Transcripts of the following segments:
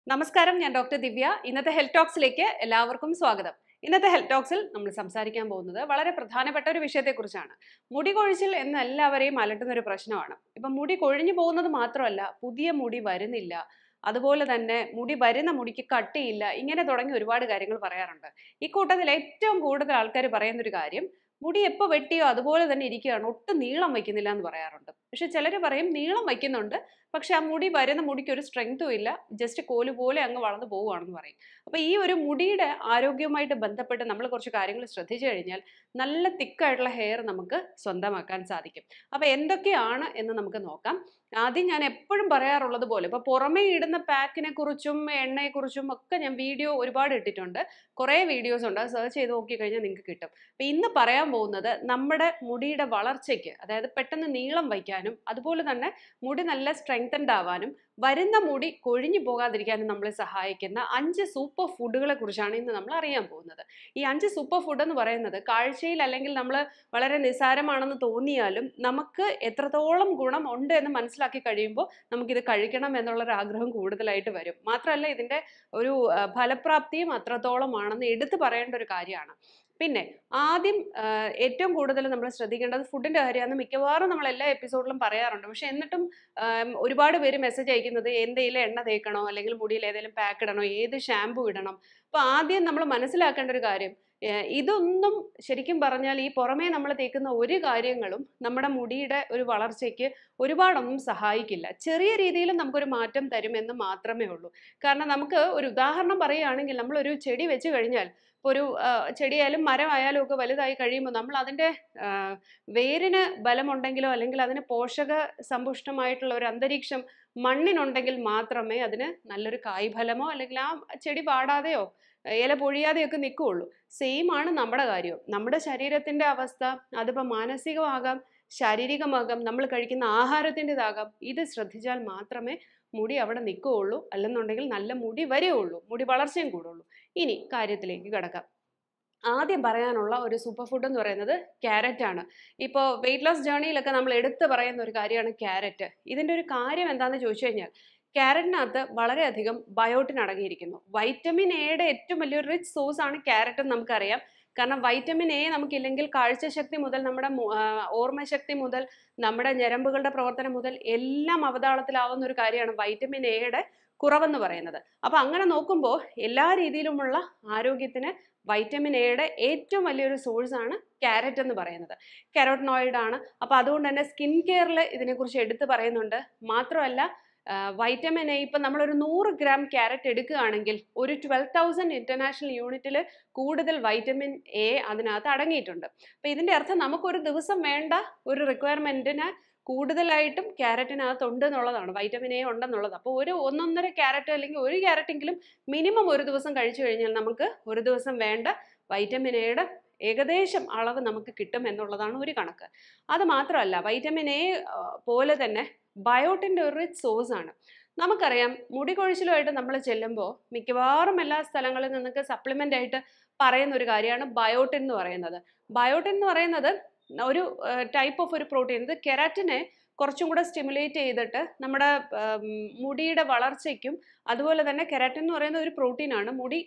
നമസ്കാരം ഞാൻ ഡോക്ടർ ദിവ്യ ഇന്നത്തെ ഹെൽത്ത് ടോക്സിലേക്ക് എല്ലാവർക്കും സ്വാഗതം ഇന്നത്തെ ഹെൽത്ത് ടോക്സിൽ നമ്മൾ സംസാരിക്കാൻ പോകുന്നത് വളരെ പ്രധാനപ്പെട്ട ഒരു വിഷയത്തെക്കുറിച്ചാണ് മുടി കൊഴിച്ചിൽ എന്ന് എല്ലാവരെയും അലട്ടുന്ന ഒരു പ്രശ്നമാണ് ഇപ്പം മുടി കൊഴിഞ്ഞു പോകുന്നത് മാത്രമല്ല പുതിയ മുടി വരുന്നില്ല അതുപോലെ തന്നെ മുടി വരുന്ന മുടിക്ക് കട്ടിയില്ല ഇങ്ങനെ തുടങ്ങി ഒരുപാട് കാര്യങ്ങൾ പറയാറുണ്ട് ഈ കൂട്ടത്തിൽ ഏറ്റവും കൂടുതൽ ആൾക്കാർ പറയുന്ന ഒരു കാര്യം മുടി എപ്പോൾ വെട്ടിയോ അതുപോലെ തന്നെ ഇരിക്കുകയാണ് ഒട്ടും നീളം വയ്ക്കുന്നില്ല എന്ന് പറയാറുണ്ട് പക്ഷെ ചിലർ പറയും നീളം വയ്ക്കുന്നുണ്ട് പക്ഷെ ആ മുടി വരുന്ന മുടിക്ക് ഒരു സ്ട്രെങ്തും ഇല്ല ജസ്റ്റ് കോല് പോലെ അങ്ങ് വളർന്നു പോവുകയാണെന്ന് പറയും അപ്പോൾ ഈ ഒരു മുടിയുടെ ആരോഗ്യവുമായിട്ട് ബന്ധപ്പെട്ട് നമ്മൾ കുറച്ച് കാര്യങ്ങൾ ശ്രദ്ധിച്ചു കഴിഞ്ഞാൽ നല്ല തിക്കായിട്ടുള്ള ഹെയർ നമുക്ക് സ്വന്തമാക്കാൻ സാധിക്കും അപ്പോൾ എന്തൊക്കെയാണ് എന്ന് നമുക്ക് നോക്കാം ആദ്യം ഞാൻ എപ്പോഴും പറയാറുള്ളത് പോലെ ഇപ്പോൾ പുറമേ ഇടുന്ന പാക്കിനെ കുറിച്ചും എണ്ണയെക്കുറിച്ചും ഒക്കെ ഞാൻ വീഡിയോ ഒരുപാട് ഇട്ടിട്ടുണ്ട് കുറേ വീഡിയോസ് ഉണ്ട് അത് സെർച്ച് ചെയ്ത് നോക്കി കഴിഞ്ഞാൽ നിങ്ങൾക്ക് കിട്ടും അപ്പോൾ ഇന്ന് പറയാൻ പോകുന്നത് നമ്മുടെ മുടിയുടെ വളർച്ചയ്ക്ക് അതായത് പെട്ടെന്ന് നീളം വയ്ക്കാനും അതുപോലെ തന്നെ മുടി നല്ല സ്ട്രെങ്തൻഡ് ആവാനും വരുന്ന മുടി കൊഴിഞ്ഞു പോകാതിരിക്കാനും നമ്മളെ സഹായിക്കുന്ന അഞ്ച് സൂപ്പർ ഫുഡുകളെ കുറിച്ചാണ് ഇന്ന് നമ്മൾ അറിയാൻ പോകുന്നത് ഈ അഞ്ച് സൂപ്പർ ഫുഡ് എന്ന് പറയുന്നത് കാഴ്ചയിൽ അല്ലെങ്കിൽ നമ്മൾ വളരെ നിസ്സാരമാണെന്ന് തോന്നിയാലും നമുക്ക് എത്രത്തോളം ഗുണം ഉണ്ട് എന്ന് മനസ്സിലാക്കി കഴിയുമ്പോൾ നമുക്കിത് കഴിക്കണം എന്നുള്ളൊരു ആഗ്രഹം കൂടുതലായിട്ട് വരും മാത്രമല്ല ഇതിൻ്റെ ഒരു ആ, ഫലപ്രാപ്തിയും അത്രത്തോളമാണെന്ന് എടുത്തു പറയേണ്ട ഒരു കാര്യമാണ് പിന്നെ ആദ്യം ആ, ഏറ്റവും കൂടുതൽ നമ്മൾ ശ്രദ്ധിക്കേണ്ടത് ഫുഡിൻ്റെ കാര്യമാണ് മിക്കവാറും നമ്മൾ എല്ലാ എപ്പിസോഡിലും പറയാറുണ്ട് പക്ഷെ എന്നിട്ടും ആം, ഒരുപാട് പേര് മെസ്സേജ് അയക്കുന്നത് എന്തെങ്കിലും എണ്ണ തേക്കണോ അല്ലെങ്കിൽ മുടിയിൽ ഏതെങ്കിലും പാക്ക് ഇടണോ ഏത് ഷാമ്പു ഇടണം അപ്പോൾ ആദ്യം നമ്മൾ മനസ്സിലാക്കേണ്ട ഒരു കാര്യം ഏ, ഇതൊന്നും ശരിക്കും പറഞ്ഞാൽ ഈ പുറമേ നമ്മൾ തേക്കുന്ന ഒരു കാര്യങ്ങളും നമ്മുടെ മുടിയുടെ ഒരു വളർച്ചയ്ക്ക് ഒരുപാടൊന്നും സഹായിക്കില്ല ചെറിയ രീതിയിൽ നമുക്കൊരു മാറ്റം തരുമെന്ന് മാത്രമേ ഉള്ളൂ കാരണം നമുക്ക് ഒരു ഉദാഹരണം പറയുകയാണെങ്കിൽ നമ്മളൊരു ചെടി വെച്ച് കഴിഞ്ഞാൽ ഇപ്പോൾ ഒരു ആ, ചെടിയായാലും മരമായാലും ഒക്കെ വലുതായി കഴിയുമ്പോൾ നമ്മൾ അതിൻ്റെ ആ, വേരിന് ബലമുണ്ടെങ്കിലോ അല്ലെങ്കിൽ അതിന് പോഷക സമ്പുഷ്ടമായിട്ടുള്ള ഒരു അന്തരീക്ഷം മണ്ണിനുണ്ടെങ്കിൽ മാത്രമേ അതിന് നല്ലൊരു കായ്ഫലമോ അല്ലെങ്കിൽ ആ ചെടി പാടാതെയോ ഇല പൊഴിയാതെയൊക്കെ നിൽക്കുകയുള്ളൂ സെയിം ആണ് നമ്മുടെ കാര്യവും നമ്മുടെ ശരീരത്തിൻ്റെ അവസ്ഥ അതിപ്പോൾ മാനസികമാകാം ശാരീരികമാകാം നമ്മൾ കഴിക്കുന്ന ആഹാരത്തിൻ്റെതാകാം ഇത് ശ്രദ്ധിച്ചാൽ മാത്രമേ മുടി അവിടെ നിൽക്കുകയുള്ളൂ അല്ലെന്നുണ്ടെങ്കിൽ നല്ല മുടി വരികയുള്ളൂ മുടി വളർച്ചയും കൂടുള്ളൂ ഇനി കാര്യത്തിലേക്ക് കിടക്കാം ആദ്യം പറയാനുള്ള ഒരു സൂപ്പർ ഫുഡ് എന്ന് പറയുന്നത് ക്യാരറ്റ് ആണ് ഇപ്പോൾ വെയിറ്റ് ലോസ് ജേർണിയിലൊക്കെ നമ്മൾ എടുത്ത് പറയുന്ന ഒരു കാര്യമാണ് ക്യാരറ്റ് ഇതിൻ്റെ ഒരു കാര്യം എന്താണെന്ന് ചോദിച്ചു കഴിഞ്ഞാൽ ക്യാരറ്റിനകത്ത് വളരെയധികം ബയോട്ടിൻ അടങ്ങിയിരിക്കുന്നു വൈറ്റമിൻ എയുടെ ഏറ്റവും വലിയൊരു റിച്ച് സോഴ്സ് ആണ് ക്യാരറ്റ് എന്ന് നമുക്കറിയാം കാരണം വൈറ്റമിൻ എ നമുക്കില്ലെങ്കിൽ കാഴ്ചശക്തി മുതൽ നമ്മുടെ മു- ആ, ഓർമ്മശക്തി മുതൽ നമ്മുടെ ഞരമ്പുകളുടെ പ്രവർത്തനം മുതൽ എല്ലാം അവതാളത്തിലാവുന്ന ഒരു കാര്യമാണ് വൈറ്റമിൻ എയുടെ കുറവെന്ന് പറയുന്നത് അപ്പോൾ അങ്ങനെ നോക്കുമ്പോൾ എല്ലാ രീതിയിലുമുള്ള ആരോഗ്യത്തിന് വൈറ്റമിൻ എയുടെ ഏറ്റവും വലിയൊരു സോഴ്സ് ആണ് ക്യാരറ്റ് എന്ന് പറയുന്നത് കെരോട്ടനോയിഡ് ആണ് അപ്പോൾ അതുകൊണ്ട് തന്നെ സ്കിൻ കെയറിൽ ഇതിനെക്കുറിച്ച് എടുത്ത് പറയുന്നുണ്ട് മാത്രമല്ല വൈറ്റമിൻ എ ഇപ്പം നമ്മളൊരു നൂറ് ഗ്രാം ക്യാരറ്റ് എടുക്കുകയാണെങ്കിൽ ഒരു ട്വൽവ് തൗസൻഡ് ഇൻ്റർനാഷണൽ യൂണിറ്റിൽ കൂടുതൽ വൈറ്റമിൻ എ അതിനകത്ത് അടങ്ങിയിട്ടുണ്ട് അപ്പോൾ ഇതിൻ്റെ അർത്ഥം നമുക്കൊരു ദിവസം വേണ്ട ഒരു റിക്വയർമെൻറ്റിന് കൂടുതലായിട്ടും ക്യാരറ്റിനകത്ത് ഉണ്ട് എന്നുള്ളതാണ് വൈറ്റമിൻ എ ഉണ്ടെന്നുള്ളത് അപ്പോൾ ഒരു ഒന്നൊന്നര ക്യാരറ്റ് അല്ലെങ്കിൽ ഒരു ക്യാരറ്റെങ്കിലും മിനിമം ഒരു ദിവസം കഴിച്ചു കഴിഞ്ഞാൽ നമുക്ക് ഒരു ദിവസം വേണ്ട വൈറ്റമിൻ എയുടെ ഏകദേശം അളവ് നമുക്ക് കിട്ടും എന്നുള്ളതാണ് ഒരു കണക്ക് അത് മാത്രമല്ല വൈറ്റമിൻ എ പോലെ തന്നെ ബയോട്ടിൻ്റെ ഒരു റിച്ച് സോഴ്സ് ആണ് നമുക്കറിയാം മുടി കൊഴിച്ചിലുമായിട്ട് നമ്മൾ ചെല്ലുമ്പോൾ മിക്കവാറും എല്ലാ സ്ഥലങ്ങളിൽ നിന്നൊക്കെ സപ്ലിമെൻ്റ് ആയിട്ട് പറയുന്ന ഒരു കാര്യമാണ് ബയോട്ടിൻ എന്ന് പറയുന്നത് ബയോട്ടിൻ എന്ന് പറയുന്നത് ഒരു ടൈപ്പ് ഓഫ് ഒരു പ്രോട്ടീൻ ഇത് കെരാറ്റിനെ കുറച്ചും കൂടെ സ്റ്റിമുലേറ്റ് ചെയ്തിട്ട് നമ്മുടെ ഉം, മുടിയുടെ വളർച്ചയ്ക്കും അതുപോലെ തന്നെ കെരാറ്റിൻ എന്ന് പറയുന്ന ഒരു പ്രോട്ടീനാണ് മുടി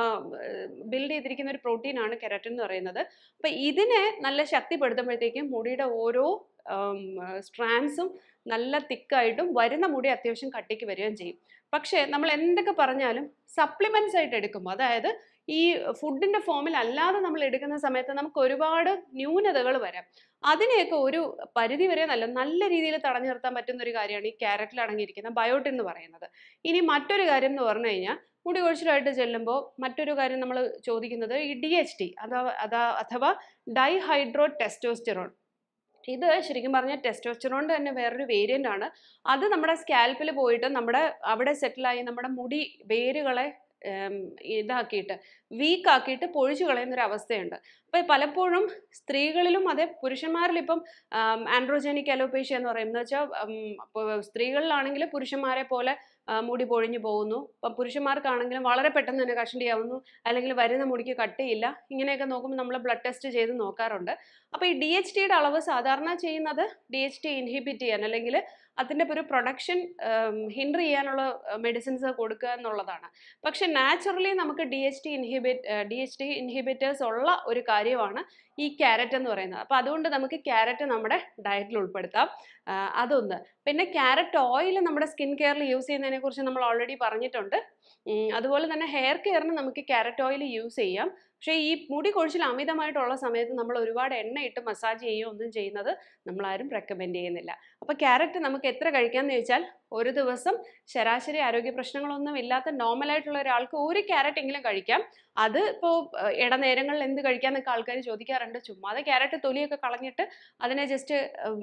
ബിൽഡ് ചെയ്തിരിക്കുന്ന ഒരു പ്രോട്ടീനാണ് കെരാറ്റിൻ എന്ന് പറയുന്നത് അപ്പം ഇതിനെ നല്ല ശക്തിപ്പെടുത്തുമ്പോഴത്തേക്കും മുടിയുടെ ഓരോ സ്ട്രാൻഡ്സും നല്ല തിക്കായിട്ടും വരുന്ന മുടി അത്യാവശ്യം കട്ടിക്ക് വരികയും ചെയ്യും പക്ഷേ നമ്മൾ എന്തൊക്കെ പറഞ്ഞാലും സപ്ലിമെൻറ്റ്സ് ആയിട്ട് എടുക്കുമ്പോൾ അതായത് ഈ ഫുഡിൻ്റെ ഫോമിൽ അല്ലാതെ നമ്മൾ എടുക്കുന്ന സമയത്ത് നമുക്ക് ഒരുപാട് ന്യൂനതകൾ വരാം അതിനെയൊക്കെ ഒരു പരിധി വരെ നല്ല നല്ല രീതിയിൽ തടഞ്ഞു നിർത്താൻ പറ്റുന്ന ഒരു കാര്യമാണ് ഈ ക്യാരറ്റിൽ അടങ്ങിയിരിക്കുന്ന ബയോട്ടിൻ എന്ന് പറയുന്നത് ഇനി മറ്റൊരു കാര്യം എന്ന് പറഞ്ഞു കഴിഞ്ഞാൽ മുടി കൊഴിച്ചിലായിട്ട് ചെല്ലുമ്പോൾ മറ്റൊരു കാര്യം നമ്മൾ ചോദിക്കുന്നത് ഈ ഡി എച്ച് ടി അഥവാ അതാ അഥവാ ഡൈഹൈഡ്രോ ടെസ്റ്റോസ്റ്റിറോൺ ഇത് ശരിക്കും പറഞ്ഞാൽ ടെസ്റ്റോസ്റ്ററോണിൻ്റെ തന്നെ വേറൊരു വേരിയൻ്റ് ആണ് അത് നമ്മുടെ സ്കാൽപ്പിൽ പോയിട്ട് നമ്മുടെ അവിടെ സെറ്റിലായി നമ്മുടെ മുടി വേരുകളെ ഉം, ഇതാക്കിയിട്ട് വീക്ക് ആക്കിയിട്ട് പൊഴിച്ചു കളയുന്ന ഒരു അവസ്ഥയുണ്ട് അപ്പോൾ പലപ്പോഴും സ്ത്രീകളിലും അതെ പുരുഷന്മാരിലിപ്പം ആൻഡ്രോജനിക് അലോപേഷ്യ എന്ന് പറയുന്നത് വെച്ചാൽ സ്ത്രീകളിലാണെങ്കിൽ പുരുഷന്മാരെ പോലെ ആ, മുടി പൊഴിഞ്ഞു പോകുന്നു ഇപ്പം പുരുഷന്മാർക്കാണെങ്കിലും വളരെ പെട്ടെന്ന് തന്നെ കഷണ്ടിയാവുന്നു അല്ലെങ്കിൽ വരുന്ന മുടിക്ക് കട്ടിയില്ല ഇങ്ങനെയൊക്കെ നോക്കുമ്പോൾ നമ്മൾ ബ്ലഡ് ടെസ്റ്റ് ചെയ്ത് നോക്കാറുണ്ട് അപ്പോൾ ഈ ഡി എച്ച് ടിയുടെ അളവ് സാധാരണ ചെയ്യുന്നത് ഡി എച്ച് ടി ഇൻഹിബിറ്റ് ചെയ്യാൻ അല്ലെങ്കിൽ അതിൻ്റെ ഒരു പ്രൊഡക്ഷൻ ഹിൻഡർ ചെയ്യാനുള്ള മെഡിസിൻസ് കൊടുക്കുക എന്നുള്ളതാണ് പക്ഷെ നാച്ചുറലി നമുക്ക് D H T inhibit D H T inhibitors ഉള്ള ഒരു കാര്യമാണ് ഈ ക്യാരറ്റ് എന്ന് പറയുന്നത് അപ്പോൾ അതുകൊണ്ട് നമുക്ക് ക്യാരറ്റ് നമ്മുടെ ഡയറ്റിൽ ഉൾപ്പെടുത്താം ആ, അതൊന്ന് പിന്നെ ക്യാരറ്റ് ഓയിൽ നമ്മുടെ സ്കിൻ കെയറിൽ യൂസ് ചെയ്യുന്നതിനെ കുറിച്ച് നമ്മൾ ഓൾറെഡി പറഞ്ഞിട്ടുണ്ട് ഉം, അതുപോലെ തന്നെ ഹെയർ കെയറിന് നമുക്ക് ക്യാരറ്റ് ഓയിൽ യൂസ് ചെയ്യാം പക്ഷേ ഈ മുടി കൊഴിച്ചിൽ അമിതമായിട്ടുള്ള സമയത്ത് നമ്മൾ ഒരുപാട് എണ്ണ ഇട്ട് മസാജ് ചെയ്യുകയോ ഒന്നും ചെയ്യുന്നത് നമ്മളാരും റെക്കമെൻഡ് ചെയ്യുന്നില്ല അപ്പോൾ ക്യാരറ്റ് നമുക്ക് എത്ര കഴിക്കാമെന്ന് ചോദിച്ചാൽ ഒരു ദിവസം ശരാശരി ആരോഗ്യ പ്രശ്നങ്ങളൊന്നും ഇല്ലാത്ത നോർമലായിട്ടുള്ള ഒരാൾക്ക് ഒരു ക്യാരറ്റ് എങ്കിലും കഴിക്കാം അത് ഇപ്പോൾ ഇടനേരങ്ങളിൽ എന്ത് കഴിക്കാമെന്നൊക്കെ ആൾക്കാർ ചോദിക്കാറുണ്ട് ചുമ്മാതെ ക്യാരറ്റ് തൊലിയൊക്കെ കളഞ്ഞിട്ട് അതിനെ ജസ്റ്റ്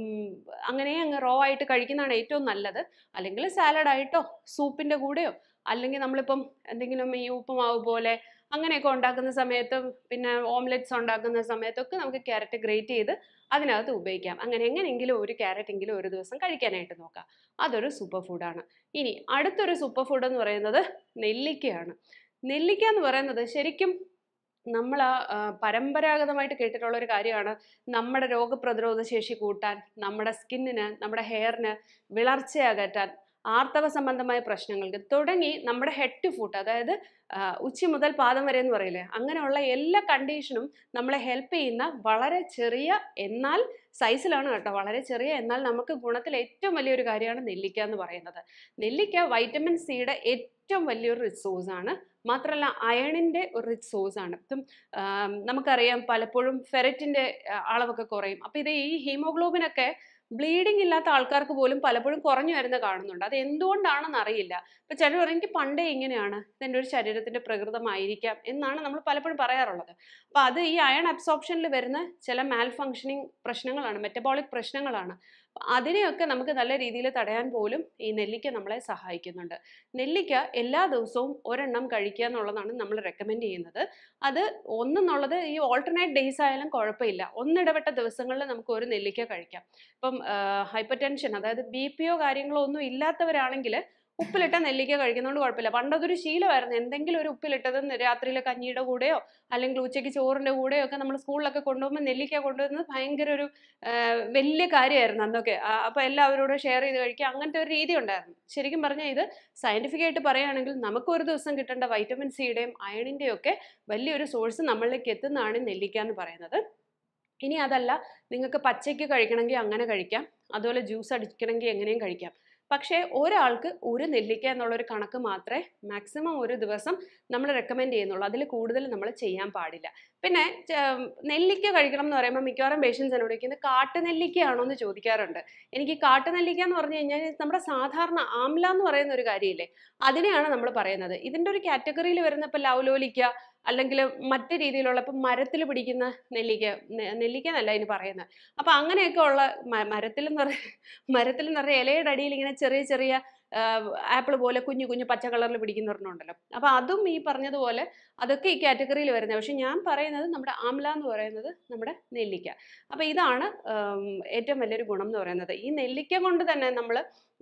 അങ്ങനെ അങ്ങ് റോ ആയിട്ട് കഴിക്കുന്നതാണ് ഏറ്റവും നല്ലത് അല്ലെങ്കിൽ സാലഡായിട്ടോ സൂപ്പിൻ്റെ കൂടെയോ അല്ലെങ്കിൽ നമ്മളിപ്പം എന്തെങ്കിലും ഈ ഉപ്പുമാവ് പോലെ അങ്ങനെയൊക്കെ ഉണ്ടാക്കുന്ന സമയത്ത് പിന്നെ ഓംലെറ്റ്സ് ഉണ്ടാക്കുന്ന സമയത്തൊക്കെ നമുക്ക് ക്യാരറ്റ് ഗ്രേറ്റ് ചെയ്ത് അതിനകത്ത് ഉപയോഗിക്കാം അങ്ങനെ എങ്ങനെയെങ്കിലും ഒരു ക്യാരറ്റ് എങ്കിലും ഒരു ദിവസം കഴിക്കാനായിട്ട് നോക്കാം അതൊരു സൂപ്പർ ഫുഡാണ് ഇനി അടുത്തൊരു സൂപ്പർ ഫുഡ് എന്ന് പറയുന്നത് നെല്ലിക്കയാണ് നെല്ലിക്ക എന്ന് പറയുന്നത് ശരിക്കും നമ്മൾ ആ പരമ്പരാഗതമായിട്ട് കേട്ടിട്ടുള്ള ഒരു കാര്യമാണ് നമ്മുടെ രോഗപ്രതിരോധ ശേഷി കൂട്ടാൻ നമ്മുടെ സ്കിന്നിന് നമ്മുടെ ഹെയറിന് വിളർച്ച അകറ്റാൻ ആർത്തവ സംബന്ധമായ പ്രശ്നങ്ങൾക്ക് തുടങ്ങി നമ്മുടെ ഹെഡ് ടു ഫുട്ട് അതായത് ആ, ഉച്ചി മുതൽ പാദം വരെ എന്ന് പറയില്ലേ അങ്ങനെയുള്ള എല്ലാ കണ്ടീഷനും നമ്മളെ ഹെൽപ്പ് ചെയ്യുന്ന വളരെ ചെറിയ എന്നാൽ സൈസിലാണ് കേട്ടോ വളരെ ചെറിയ എന്നാൽ നമുക്ക് ഗുണത്തിൽ ഏറ്റവും വലിയൊരു കാര്യമാണ് നെല്ലിക്ക എന്ന് പറയുന്നത് നെല്ലിക്ക വൈറ്റമിൻ സിയുടെ ഏറ്റവും വലിയൊരു റിസോഴ്സ് ആണ് മാത്രമല്ല അയണിൻ്റെ ഒരു റിച്ച് സോഴ്സ് ആണ് ഇപ്പം ആം, നമുക്കറിയാം പലപ്പോഴും ഫെററ്റിൻ്റെ അളവൊക്കെ കുറയും അപ്പോൾ ഇത് ഈ ഹീമോഗ്ലോബിനൊക്കെ ബ്ലീഡിംഗ് ഇല്ലാത്ത ആൾക്കാർക്ക് പോലും പലപ്പോഴും കുറഞ്ഞു വരുന്ന കാണുന്നുണ്ട് അത് എന്തുകൊണ്ടാണെന്ന് അറിയില്ല ഇപ്പം ചിലർ പറയും എനിക്ക് പണ്ടേ ഇങ്ങനെയാണ് ഇതെൻ്റെ ഒരു ശരീരത്തിൻ്റെ പ്രകൃതമായിരിക്കാം എന്നാണ് നമ്മൾ പലപ്പോഴും പറയാറുള്ളത് അപ്പോൾ അത് ഈ അയൺ അബ്സോർപ്ഷനിൽ വരുന്ന ചില മാൽ ഫങ്ഷനിങ് പ്രശ്നങ്ങളാണ് മെറ്റബോളിക് പ്രശ്നങ്ങളാണ് അപ്പൊ അതിനെയൊക്കെ നമുക്ക് നല്ല രീതിയിൽ തടയാൻ പോലും ഈ നെല്ലിക്ക നമ്മളെ സഹായിക്കുന്നുണ്ട് നെല്ലിക്ക എല്ലാ ദിവസവും ഒരെണ്ണം കഴിക്കുക എന്നുള്ളതാണ് നമ്മൾ റെക്കമെൻഡ് ചെയ്യുന്നത് അത് ഒന്നെന്നുള്ളത് ഈ ഓൾട്ടർനേറ്റ് ഡേയ്സ് ആയാലും കുഴപ്പമില്ല ഒന്നിടവിട്ട ദിവസങ്ങളിൽ നമുക്ക് ഒരു നെല്ലിക്ക കഴിക്കാം ഇപ്പം ഹൈപ്പർ ടെൻഷൻ അതായത് ബി പിയോ കാര്യങ്ങളോ ഒന്നും ഇല്ലാത്തവരാണെങ്കിൽ ഉപ്പിലിട്ട നെല്ലിക്ക കഴിക്കുന്നതുകൊണ്ട് കുഴപ്പമില്ല പണ്ടതൊരു ശീലമായിരുന്നു എന്തെങ്കിലും ഒരു ഉപ്പിലിട്ടത് രാത്രിയിലെ കഞ്ഞിയുടെ കൂടെയോ അല്ലെങ്കിൽ ഉച്ചയ്ക്ക് ചോറിൻ്റെ കൂടെയോ ഒക്കെ നമ്മൾ സ്കൂളിലൊക്കെ കൊണ്ടുപോകുമ്പോൾ നെല്ലിക്ക കൊണ്ടുവരുന്നത് ഭയങ്കര ഒരു ആ, വലിയ കാര്യമായിരുന്നു അന്നൊക്കെ ആ, അപ്പോൾ എല്ലാവരോടും ഷെയർ ചെയ്ത് കഴിക്കുക അങ്ങനത്തെ ഒരു രീതി ഉണ്ടായിരുന്നു ശരിക്കും പറഞ്ഞാൽ ഇത് സയൻറ്റിഫിക് ആയിട്ട് പറയുകയാണെങ്കിൽ നമുക്ക് ഒരു ദിവസം കിട്ടേണ്ട വൈറ്റമിൻ സിയുടെയും അയണിൻ്റെയും ഒക്കെ വലിയൊരു സോഴ്സ് നമ്മളിലേക്ക് എത്തുന്നതാണ് നെല്ലിക്ക എന്ന് പറയുന്നത് ഇനി അതല്ല നിങ്ങൾക്ക് പച്ചയ്ക്ക് കഴിക്കണമെങ്കിൽ അങ്ങനെ കഴിക്കാം അതുപോലെ ജ്യൂസ് അടിക്കണമെങ്കിൽ എങ്ങനെയും കഴിക്കാം പക്ഷേ ഒരാൾക്ക് ഒരു നെല്ലിക്ക എന്നുള്ളൊരു കണക്ക് മാത്രമേ മാക്സിമം ഒരു ദിവസം നമ്മൾ റെക്കമെൻഡ് ചെയ്യുന്നുള്ളൂ അതിൽ കൂടുതൽ നമ്മൾ ചെയ്യാൻ പാടില്ല പിന്നെ ച- നെല്ലിക്ക കഴിക്കണം എന്ന് പറയുമ്പോൾ മിക്കവാറും പേഷ്യൻസ് എന്നോട് ചോദിക്കുന്നത് കാട്ടുനെല്ലിക്കയാണോ എന്ന് ചോദിക്കാറുണ്ട് എനിക്ക് ഈ കാട്ടുനെല്ലിക്ക എന്ന് പറഞ്ഞു കഴിഞ്ഞാൽ നമ്മുടെ സാധാരണ ആംല എന്ന് പറയുന്ന ഒരു കാര്യമില്ലേ അതിനെയാണ് നമ്മൾ പറയുന്നത് ഇതിൻ്റെ ഒരു കാറ്റഗറിയിൽ വരുന്ന ഇപ്പോൾ ലൗലോലിക്ക അല്ലെങ്കിൽ മറ്റ് രീതിയിലുള്ള ഇപ്പം മരത്തിൽ പിടിക്കുന്ന നെല്ലിക്ക നെ- നെല്ലിക്ക എന്നല്ല ഇതിന് പറയുന്നത് അപ്പം അങ്ങനെയൊക്കെ ഉള്ള മ- മരത്തിൽ എന്ന് പറ മരത്തിൽ എന്ന് പറഞ്ഞാൽ ഇലയുടെ അടിയിൽ ഇങ്ങനെ ചെറിയ ചെറിയ ആപ്പിൾ പോലെ കുഞ്ഞു കുഞ്ഞു പച്ച കളറിൽ പിടിക്കുന്ന ഒരെണ്ണമുണ്ടല്ലോ അപ്പം അതും ഈ പറഞ്ഞതുപോലെ അതൊക്കെ ഈ കാറ്റഗറിയിൽ വരുന്നത് പക്ഷെ ഞാൻ പറയുന്നത് നമ്മുടെ ആംല എന്ന് പറയുന്നത് നമ്മുടെ നെല്ലിക്ക അപ്പം ഇതാണ് ഉം, ഏറ്റവും വലിയൊരു ഗുണം എന്ന് പറയുന്നത് ഈ നെല്ലിക്ക കൊണ്ട് തന്നെ നമ്മൾ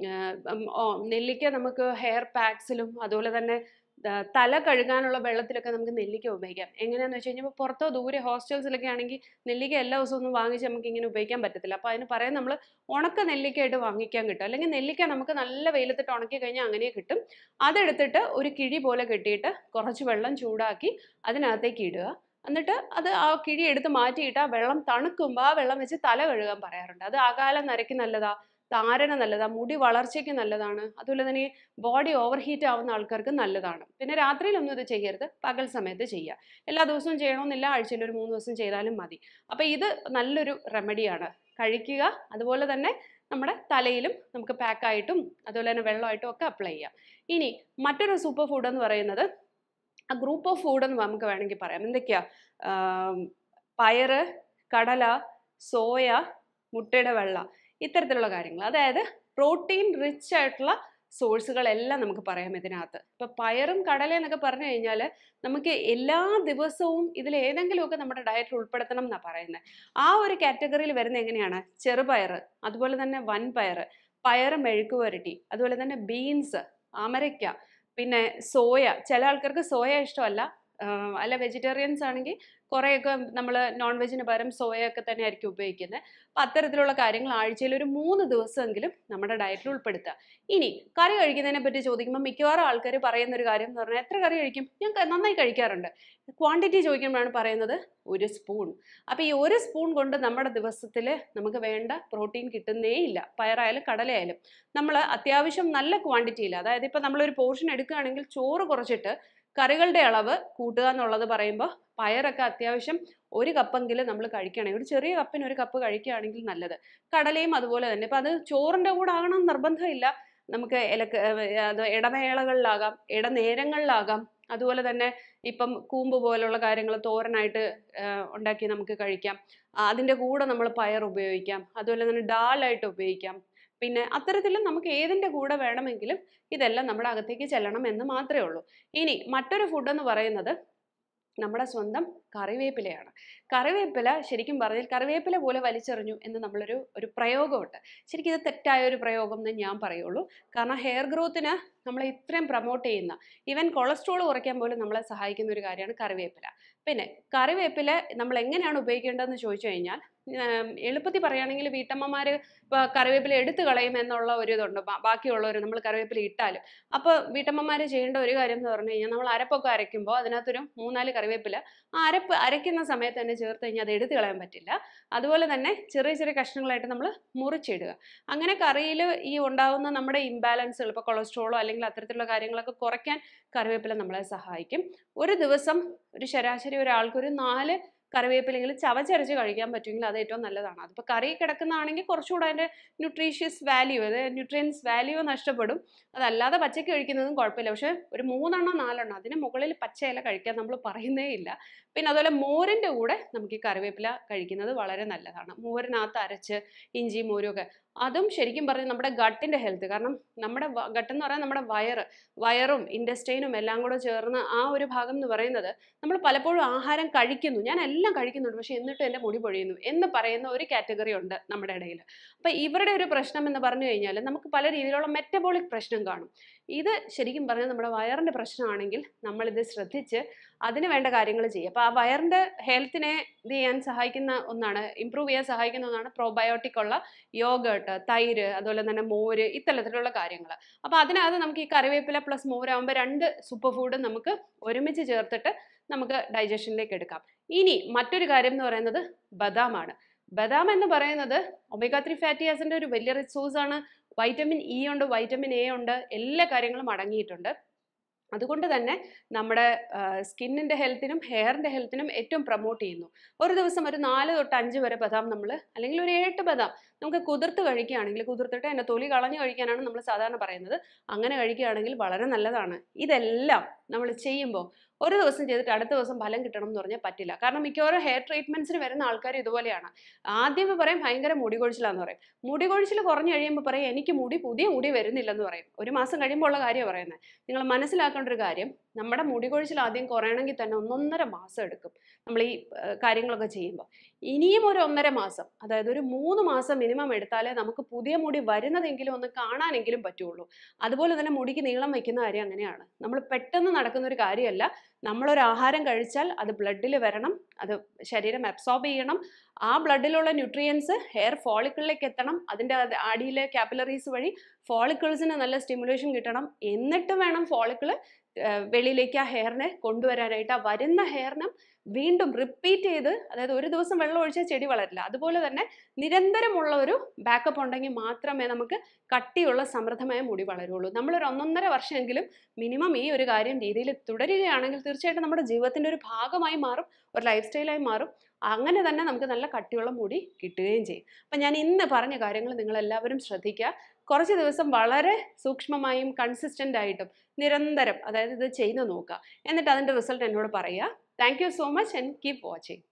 നെല്ലിക്ക നമുക്ക് ഹെയർ പാക്സിലും അതുപോലെ തന്നെ ആ, തല കഴുകാനുള്ള വെള്ളത്തിലൊക്കെ നമുക്ക് നെല്ലിക്ക ഉപയോഗിക്കാം എങ്ങനെയാണെന്ന് വെച്ച് കഴിഞ്ഞാൽ ഇപ്പോൾ പുറത്തോ ദൂരെ ഹോസ്റ്റൽസിലൊക്കെ ആണെങ്കിൽ നെല്ലിക്ക എല്ലാ ദിവസവും ഒന്നും വാങ്ങിച്ച് നമുക്ക് ഇങ്ങനെ ഉപയോഗിക്കാൻ പറ്റത്തില്ല അപ്പോൾ അതിന് പറയാൻ നമ്മൾ ഉണക്ക നെല്ലിക്കയായിട്ട് വാങ്ങിക്കാൻ കിട്ടും അല്ലെങ്കിൽ നെല്ലിക്ക നമുക്ക് നല്ല വെയിലത്തിട്ട് ഉണക്കി കഴിഞ്ഞാൽ അങ്ങനെ കിട്ടും അതെടുത്തിട്ട് ഒരു കിഴി പോലെ കെട്ടിയിട്ട് കുറച്ച് വെള്ളം ചൂടാക്കി അതിനകത്തേക്ക് ഇടുക എന്നിട്ട് അത് ആ കിഴി എടുത്ത് മാറ്റിയിട്ട് ആ വെള്ളം തണുക്കുമ്പോൾ ആ വെള്ളം വെച്ച് തല കഴുകാൻ പറയാറുണ്ട് അത് ആകാലം നരയ്ക്ക് നല്ലതാ താരന് നല്ലതാ മുടി വളർച്ചയ്ക്ക് നല്ലതാണ് അതുപോലെ തന്നെ ബോഡി ഓവർ ഹീറ്റ് ആവുന്ന ആൾക്കാർക്ക് നല്ലതാണ് പിന്നെ രാത്രിയിലൊന്നും ഇത് ചെയ്യരുത് പകൽ സമയത്ത് ചെയ്യുക എല്ലാ ദിവസവും ചെയ്യണമെന്നില്ല ആഴ്ചയിൽ ഒരു മൂന്ന് ദിവസം ചെയ്താലും മതി അപ്പോൾ ഇത് നല്ലൊരു റെമഡിയാണ് കഴിക്കുക അതുപോലെ തന്നെ നമ്മുടെ തലയിലും നമുക്ക് പാക്കായിട്ടും അതുപോലെ തന്നെ വെള്ളമായിട്ടും ഒക്കെ അപ്ലൈ ചെയ്യാം ഇനി മറ്റൊരു സൂപ്പർ ഫുഡ് എന്ന് പറയുന്നത് ആ ഗ്രൂപ്പ് ഓഫ് ഫുഡ് എന്ന് നമുക്ക് വേണമെങ്കിൽ പറയാം എന്തൊക്കെയാ ആം, പയറ് കടല സോയ മുട്ടയുടെ വെള്ള ഇത്തരത്തിലുള്ള കാര്യങ്ങൾ അതായത് പ്രോട്ടീൻ റിച്ച് ആയിട്ടുള്ള സോഴ്സുകളെല്ലാം നമുക്ക് പറയാം ഇതിനകത്ത് ഇപ്പൊ പയറും കടല എന്നൊക്കെ പറഞ്ഞു കഴിഞ്ഞാൽ നമുക്ക് എല്ലാ ദിവസവും ഇതിൽ ഏതെങ്കിലുമൊക്കെ നമ്മുടെ ഡയറ്റിൽ ഉൾപ്പെടുത്തണം എന്നാണ് പറയുന്നത് ആ ഒരു കാറ്റഗറിയിൽ വരുന്ന എങ്ങനെയാണ് ചെറുപയർ അതുപോലെ തന്നെ വൻപയർ പയറ് മെഴുക്ക് പുരട്ടി അതുപോലെ തന്നെ ബീൻസ് അമരയ്ക്ക പിന്നെ സോയ ചില ആൾക്കാർക്ക് സോയ ഇഷ്ടമല്ല ആഹ് അല്ല വെജിറ്റേറിയൻസ് ആണെങ്കിൽ കുറേയൊക്കെ നമ്മൾ നോൺ വെജിന് പകരം സോയൊക്കെ തന്നെ ആയിരിക്കും ഉപയോഗിക്കുന്നത് അപ്പം അത്തരത്തിലുള്ള കാര്യങ്ങൾ ആഴ്ചയിൽ ഒരു മൂന്ന് ദിവസമെങ്കിലും നമ്മുടെ ഡയറ്റിൽ ഉൾപ്പെടുത്തുക ഇനി കറി കഴിക്കുന്നതിനെ പറ്റി ചോദിക്കുമ്പോൾ മിക്കവാറും ആൾക്കാർ പറയുന്ന ഒരു കാര്യം എന്ന് പറഞ്ഞാൽ എത്ര കറി കഴിക്കും ഞാൻ ക- നന്നായി കഴിക്കാറുണ്ട് ക്വാണ്ടിറ്റി ചോദിക്കുമ്പോഴാണ് പറയുന്നത് ഒരു സ്പൂൺ അപ്പോൾ ഈ ഒരു സ്പൂൺ കൊണ്ട് നമ്മുടെ ദിവസത്തിൽ നമുക്ക് വേണ്ട പ്രോട്ടീൻ കിട്ടുന്നേ ഇല്ല പയറായാലും കടലയായാലും നമ്മൾ അത്യാവശ്യം നല്ല ക്വാണ്ടിറ്റിയിൽ അതായത് ഇപ്പം നമ്മളൊരു പോർഷൻ എടുക്കുകയാണെങ്കിൽ ചോറ് കുറച്ചിട്ട് കറികളുടെ അളവ് കൂട്ടുക എന്നുള്ളത് പറയുമ്പോൾ പയറൊക്കെ അത്യാവശ്യം ഒരു കപ്പെങ്കിലും നമ്മൾ കഴിക്കുകയാണെങ്കിൽ ഒരു ചെറിയ കപ്പിന് ഒരു കപ്പ് കഴിക്കുകയാണെങ്കിൽ നല്ലത് കടലയും അതുപോലെ തന്നെ ഇപ്പം അത് ചോറിൻ്റെ കൂടെ ആകണം നിർബന്ധമില്ല നമുക്ക് ഇലക്ക് അത് ഇടവേളകളിലാകാം ഇടനേരങ്ങളിലാകാം അതുപോലെ തന്നെ ഇപ്പം കൂമ്പ് പോലുള്ള കാര്യങ്ങൾ തോരനായിട്ട് ആ, ഉണ്ടാക്കി നമുക്ക് കഴിക്കാം ആ, അതിൻ്റെ കൂടെ നമ്മൾ പയർ ഉപയോഗിക്കാം അതുപോലെ തന്നെ ഡാലായിട്ട് ഉപയോഗിക്കാം പിന്നെ അത്തരത്തിൽ നമുക്ക് ഏതിൻ്റെ കൂടെ വേണമെങ്കിലും ഇതെല്ലാം നമ്മുടെ അകത്തേക്ക് ചെല്ലണം എന്ന് മാത്രമേ ഉള്ളൂ ഇനി മറ്റൊരു ഫുഡ് എന്ന് പറയുന്നത് നമ്മുടെ സ്വന്തം കറിവേപ്പിലയാണ് കറിവേപ്പില ശരിക്കും പറഞ്ഞാൽ കറിവേപ്പില പോലെ വലിച്ചെറിഞ്ഞു എന്ന് നമ്മളൊരു ഒരു പ്രയോഗമുണ്ട് ശരിക്കും ഇത് തെറ്റായ ഒരു പ്രയോഗം എന്ന് ഞാൻ പറയുള്ളൂ കാരണം ഹെയർ ഗ്രോത്തിന് നമ്മളെ ഇത്രയും പ്രൊമോട്ട് ചെയ്യുന്ന ഈവൻ കൊളസ്ട്രോൾ കുറയ്ക്കാൻ പോലും നമ്മളെ സഹായിക്കുന്ന ഒരു കാര്യമാണ് കറിവേപ്പില പിന്നെ കറിവേപ്പില നമ്മൾ എങ്ങനെയാണ് ഉപയോഗിക്കേണ്ടതെന്ന് ചോദിച്ചു കഴിഞ്ഞാൽ ഉം, എളുപ്പത്തിൽ പറയുകയാണെങ്കിൽ വീട്ടമ്മമാർ ഇപ്പോൾ കറിവേപ്പില എടുത്തു കളയും എന്നുള്ള ഒരു ഇതുണ്ട് ബാ- ബാക്കിയുള്ളവർ നമ്മൾ കറിവേപ്പില ഇട്ടാലും അപ്പോൾ വീട്ടമ്മമാർ ചെയ്യേണ്ട ഒരു കാര്യം എന്ന് പറഞ്ഞു കഴിഞ്ഞാൽ നമ്മൾ അരപ്പൊക്കെ അരയ്ക്കുമ്പോൾ അതിനകത്തൊരു മൂന്നാല് കറിവേപ്പില ആ അരപ്പ് അരയ്ക്കുന്ന സമയത്ത് തന്നെ ചേർത്ത് കഴിഞ്ഞാൽ അത് എടുത്തു കളയാൻ പറ്റില്ല അതുപോലെ തന്നെ ചെറിയ ചെറിയ കഷ്ണങ്ങളായിട്ട് നമ്മൾ മുറിച്ചിടുക അങ്ങനെ കറിയിൽ ഈ ഉണ്ടാകുന്ന നമ്മുടെ ഇംബാലൻസുകൾ ഇപ്പോൾ കൊളസ്ട്രോളോ അല്ലെങ്കിൽ അത്തരത്തിലുള്ള കാര്യങ്ങളൊക്കെ കുറയ്ക്കാൻ കറിവേപ്പില നമ്മളെ സഹായിക്കും ഒരു ദിവസം ഒരു ശരാശരി ഒരാൾക്ക് ഒരു നാല് കറിവേപ്പിലെങ്കിലും ചവച്ചരച്ച് കഴിക്കാൻ പറ്റുമെങ്കിൽ അത് ഏറ്റവും നല്ലതാണ് അതിപ്പോൾ കറി കിടക്കുന്നതാണെങ്കിൽ കുറച്ചുകൂടെ അതിൻ്റെ ന്യൂട്രീഷ്യസ് വാല്യൂ അതായത് ന്യൂട്രിയൻസ് വാല്യൂ നഷ്ടപ്പെടും അതല്ലാതെ പച്ചയ്ക്ക് കഴിക്കുന്നതും കുഴപ്പമില്ല പക്ഷേ ഒരു മൂന്നെണ്ണം നാലെണ്ണം അതിന് മുകളിൽ പച്ചയില കഴിക്കാൻ നമ്മൾ പറയുന്നേ ഇല്ല പിന്നെ അതുപോലെ മോരിൻ്റെ കൂടെ നമുക്ക് ഈ കറിവേപ്പില കഴിക്കുന്നത് വളരെ നല്ലതാണ് മോരിനകത്ത് അരച്ച് ഇഞ്ചി മോരും ഒക്കെ അതും ശരിക്കും പറഞ്ഞാൽ നമ്മുടെ ഗട്ടിൻ്റെ ഹെൽത്ത് കാരണം നമ്മുടെ ഗട്ട് എന്ന് പറയാൻ നമ്മുടെ വയറ് വയറും ഇൻഡസ്റ്റൈനും എല്ലാം കൂടെ ചേർന്ന് ആ ഒരു ഭാഗം എന്ന് പറയുന്നത് നമ്മൾ പലപ്പോഴും ആഹാരം കഴിക്കുന്നു ഞാൻ എല്ലാം കഴിക്കുന്നുണ്ട് പക്ഷേ എന്നിട്ടും എൻ്റെ മുടി പൊഴിയുന്നു എന്ന് പറയുന്ന ഒരു കാറ്റഗറി ഉണ്ട് നമ്മുടെ ഇടയിൽ അപ്പം ഇവരുടെ ഒരു പ്രശ്നം എന്ന് പറഞ്ഞു കഴിഞ്ഞാൽ നമുക്ക് പല രീതിയിലുള്ള മെറ്റബോളിക് പ്രശ്നം കാണും ഇത് ശരിക്കും പറഞ്ഞാൽ നമ്മുടെ വയറിൻ്റെ പ്രശ്നമാണെങ്കിൽ നമ്മളിത് ശ്രദ്ധിച്ച് അതിന് വേണ്ട കാര്യങ്ങൾ ചെയ്യുക അപ്പോൾ ആ വയറിൻ്റെ ഹെൽത്തിനെ ഇത് ചെയ്യാൻ സഹായിക്കുന്ന ഒന്നാണ് ഇമ്പ്രൂവ് ചെയ്യാൻ സഹായിക്കുന്ന ഒന്നാണ് പ്രോബയോട്ടിക് ഉള്ള യോഗേട്ട് തൈര് അതുപോലെ തന്നെ മോര് ഇത്തരത്തിലുള്ള കാര്യങ്ങൾ അപ്പോൾ അതിനകത്ത് നമുക്ക് ഈ കറിവേപ്പില പ്ലസ് മോരാകുമ്പോൾ രണ്ട് സൂപ്പർ ഫുഡ് നമുക്ക് ഒരുമിച്ച് ചേർത്തിട്ട് നമുക്ക് ഡൈജഷനിലേക്ക് എടുക്കാം ഇനി മറ്റൊരു കാര്യം എന്ന് പറയുന്നത് ബദാമാണ് ബദാം എന്ന് പറയുന്നത് ഒമേഗ ത്രീ ഫാറ്റി ആസിഡിൻ്റെ ഒരു വലിയ റിസോഴ്സ് ആണ് വൈറ്റമിൻ ഇ ഉണ്ട് വൈറ്റമിൻ എ ഉണ്ട് എല്ലാ കാര്യങ്ങളും അടങ്ങിയിട്ടുണ്ട് അതുകൊണ്ട് തന്നെ നമ്മുടെ സ്കിന്നിൻ്റെ ഹെൽത്തിനും ഹെയറിൻ്റെ ഹെൽത്തിനും ഏറ്റവും പ്രൊമോട്ട് ചെയ്യുന്നു ഒരു ദിവസം ഒരു നാല് തൊട്ട് അഞ്ച് വരെ ബദാം നമ്മൾ അല്ലെങ്കിൽ ഒരു എട്ട് ബദാം നമുക്ക് കുതിർത്ത് കഴിക്കുകയാണെങ്കിൽ കുതിർത്തിട്ട് അതിൻ്റെ തൊലി കളഞ്ഞു കഴിക്കാനാണ് നമ്മൾ സാധാരണ പറയുന്നത് അങ്ങനെ കഴിക്കുകയാണെങ്കിൽ വളരെ നല്ലതാണ് ഇതെല്ലാം നമ്മൾ ചെയ്യുമ്പോൾ ഒരു ദിവസം ചെയ്തിട്ട് അടുത്ത ദിവസം ഫലം കിട്ടണം എന്ന് പറഞ്ഞാൽ പറ്റില്ല കാരണം മിക്കവാറും ഹെയർ ട്രീറ്റ്മെൻറ്റ്സിന് വരുന്ന ആൾക്കാർ ഇതുപോലെയാണ് ആദ്യമേ പറയും ഭയങ്കര മുടി കൊഴിച്ചിലാന്ന് പറയും മുടി കൊഴിച്ചിൽ കുറഞ്ഞു കഴിയുമ്പോൾ പറയും എനിക്ക് മുടി പുതിയ മുടി വരുന്നില്ലെന്ന് പറയും ഒരു മാസം കഴിയുമ്പോൾ ഉള്ള കാര്യമാണ് പറയുന്നത് നിങ്ങൾ മനസ്സിലാക്കേണ്ട ഒരു കാര്യം നമ്മുടെ മുടി കൊഴിച്ചിൽ ആദ്യം കുറയണമെങ്കിൽ തന്നെ ഒന്നൊന്നര മാസം എടുക്കും നമ്മൾ ഈ ഏഹ്, കാര്യങ്ങളൊക്കെ ചെയ്യുമ്പോൾ ഇനിയും ഒരു ഒന്നര മാസം അതായത് ഒരു മൂന്ന് മാസം മിനിമം എടുത്താലേ നമുക്ക് പുതിയ മുടി വരുന്നതെങ്കിലും ഒന്ന് കാണാനെങ്കിലും പറ്റുള്ളൂ അതുപോലെ തന്നെ മുടിക്ക് നീളം വയ്ക്കുന്ന കാര്യം അങ്ങനെയാണ് നമ്മൾ പെട്ടെന്ന് നടക്കുന്ന ഒരു കാര്യമല്ല നമ്മളൊരു ആഹാരം കഴിച്ചാൽ അത് ബ്ലഡിൽ വരണം അത് ശരീരം അബ്സോർബ് ചെയ്യണം ആ ബ്ലഡിലുള്ള ന്യൂട്രിയൻസ് ഹെയർ ഫോളിക്കിളിലേക്ക് എത്തണം അതിൻ്റെ അടിയിലെ കാപ്പിലറീസ് വഴി ഫോളിക്കിൾസിന് നല്ല സ്റ്റിമുലേഷൻ കിട്ടണം എന്നിട്ട് വേണം ഫോളിക്കിൾ വെളിയിലേക്ക് ആ ഹെയറിനെ കൊണ്ടുവരാനായിട്ട് ആ വരുന്ന ഹെയറിനെ വീണ്ടും റിപ്പീറ്റ് ചെയ്ത് അതായത് ഒരു ദിവസം വെള്ളം ഒഴിച്ചാൽ ചെടി വളരില്ല അതുപോലെ തന്നെ നിരന്തരമുള്ള ഒരു ബാക്കപ്പ് ഉണ്ടെങ്കിൽ മാത്രമേ നമുക്ക് കട്ടിയുള്ള സമൃദ്ധമായ മുടി വളരുള്ളൂ നമ്മളൊരു ഒന്നൊന്നര വർഷമെങ്കിലും മിനിമം ഈ ഒരു കാര്യം രീതിയിൽ തുടരുകയാണെങ്കിൽ തീർച്ചയായിട്ടും നമ്മുടെ ജീവിതത്തിൻ്റെ ഒരു ഭാഗമായി മാറും ഒരു ലൈഫ് സ്റ്റൈലായി മാറും അങ്ങനെ തന്നെ നമുക്ക് നല്ല കട്ടിയുള്ള മുടി കിട്ടുകയും ചെയ്യും അപ്പം ഞാൻ ഇന്ന് പറഞ്ഞ കാര്യങ്ങൾ നിങ്ങൾ എല്ലാവരും ശ്രദ്ധിക്കുക കുറച്ച് ദിവസം വളരെ സൂക്ഷ്മമായും കൺസിസ്റ്റൻ്റ് ആയിട്ടും നിരന്തരം അതായത് ഇത് ചെയ്ത് നോക്കുക എന്നിട്ട് അതിൻ്റെ റിസൾട്ട് എന്നോട് പറയുക thank you so much and keep watching